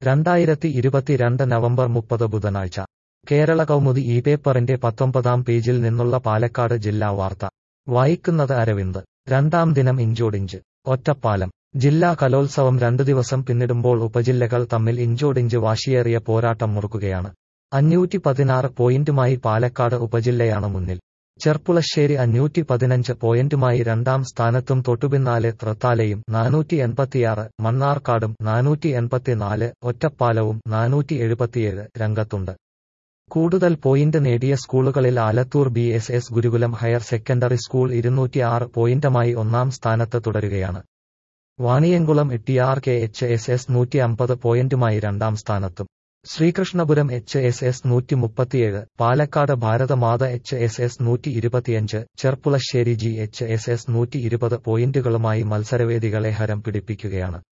രണ്ടായിരത്തി ഇരുപത്തിരണ്ട് നവംബർ മുപ്പത് ബുധനാഴ്ച കേരള കൗമുദി ഈ പേപ്പറിന്റെ പത്തൊമ്പതാം പേജിൽ നിന്നുള്ള പാലക്കാട് ജില്ലാ വാർത്ത വായിക്കുന്നത് അരവിന്ദ് രണ്ടാം ദിനം ഇഞ്ചോടിഞ്ച് ഒറ്റപ്പാലം ജില്ലാ കലോത്സവം രണ്ടു ദിവസം പിന്നിടുമ്പോൾ ഉപജില്ലകൾ തമ്മിൽ ഇഞ്ചോടിഞ്ച് വാശിയേറിയ പോരാട്ടം മുറുക്കുകയാണ് അഞ്ഞൂറ്റി പതിനാറ് പോയിന്റുമായി പാലക്കാട് ഉപജില്ലയാണ് മുന്നിൽ ചെർപ്പുളശ്ശേരി അഞ്ഞൂറ്റി പതിനഞ്ച് പോയിന്റുമായി രണ്ടാം സ്ഥാനത്തും തൊട്ടുപിന്നാലെ തൃത്താലയും നാനൂറ്റി എൺപത്തിയാറ് മണ്ണാർക്കാടും നാനൂറ്റി എൺപത്തിനാല് ഒറ്റപ്പാലവും നാനൂറ്റി എഴുപത്തിയേഴ് രംഗത്തുണ്ട് കൂടുതൽ പോയിന്റ് നേടിയ സ്കൂളുകളിൽ Alathur B S S Gurukulam higher secondary school ഇരുന്നൂറ്റിയാറ് പോയിന്റുമായി ഒന്നാം സ്ഥാനത്ത് തുടരുകയാണ് Vaniyamkulam T R K H S S നൂറ്റി അമ്പത് പോയിന്റുമായി രണ്ടാം സ്ഥാനത്തും ശ്രീകൃഷ്ണപുരം എച്ച് എസ് എസ് നൂറ്റി മുപ്പത്തിയേഴ് Palakkad Bharathamatha H S S നൂറ്റി ഇരുപത്തിയഞ്ച് Cherpulassery G H S S നൂറ്റി ഇരുപത് പോയിന്റുകളുമായി മത്സരവേദികളെ ഹരം പിടിപ്പിക്കുകയാണ്